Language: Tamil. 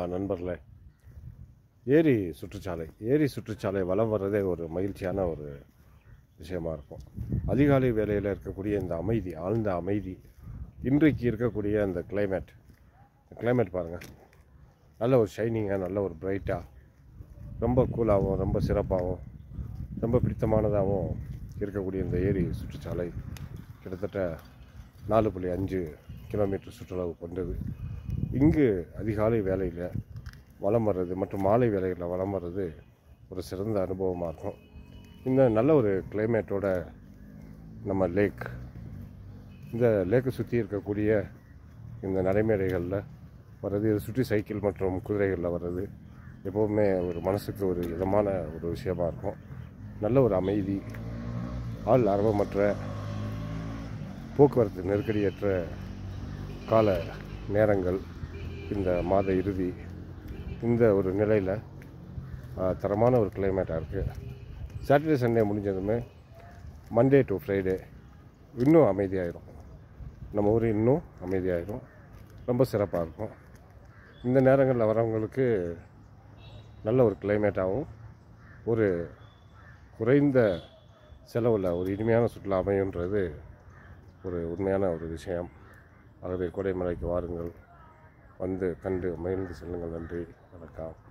நண்பர்களே ஏரி சுற்றுச்சாலை ஏரி சுற்றுச்சாலை வலம் வர்றதே ஒரு மகிழ்ச்சியான ஒரு விஷயமா இருக்கும் அதிகாலை வேளையில் இருக்கக்கூடிய இந்த அமைதி ஆழ்ந்த அமைதி இன்றைக்கு இருக்கக்கூடிய அந்த climate climate பாருங்கள் நல்ல ஒரு ஷைனிங்காக நல்ல ஒரு பிரைட்டாக ரொம்ப கூலாகவும் ரொம்ப சிறப்பாகவும் ரொம்ப பிடித்தமானதாகவும் இருக்கக்கூடிய இந்த ஏரி சுற்றுச்சாலை கிட்டத்தட்ட நாலு புள்ளி அஞ்சு கிலோமீட்டர் சுற்றளவு கொண்டது இங்கு அதிகாலை வேலையில் வலம் வர்றது மற்றும் மாலை வேலைகளில் வலம் வர்றது ஒரு சிறந்த அனுபவமாக இருக்கும் இந்த நல்ல ஒரு கிளைமேட்டோட நம்ம லேக் இந்த லேக்கை சுற்றி இருக்கக்கூடிய இந்த நடைமேடைகளில் வர்றது இதை சுற்றி சைக்கிள் மற்றும் குதிரைகளில் வர்றது எப்போவுமே ஒரு மனசுக்கு ஒரு இதமான ஒரு விஷயமா இருக்கும் நல்ல ஒரு அமைதி ஆள் ஆர்வமற்ற போக்குவரத்து நெருக்கடியற்ற கால நேரங்கள் இந்த மாத இறுதி இந்த ஒரு நிலையில் தரமான ஒரு கிளைமேட்டாக இருக்குது சாட்டர்டே சண்டே முடிஞ்சதுமே மண்டே டு ஃப்ரைடே இன்னும் அமைதியாயிரும் நம்ம ஊர் இன்னும் அமைதியாயிரும் ரொம்ப சிறப்பாக இருக்கும் இந்த நேரங்களில் வரவங்களுக்கு நல்ல ஒரு கிளைமேட்டாகவும் ஒரு குறைந்த செலவில் ஒரு இனிமையான சுற்றுலா அமையுன்றது ஒரு உண்மையான ஒரு விஷயம் ஆகவே கோடைமலைக்கு வாருங்கள் வந்து கண்டு மகிழ்ந்து செல்லுங்கள் நன்றி வணக்கம்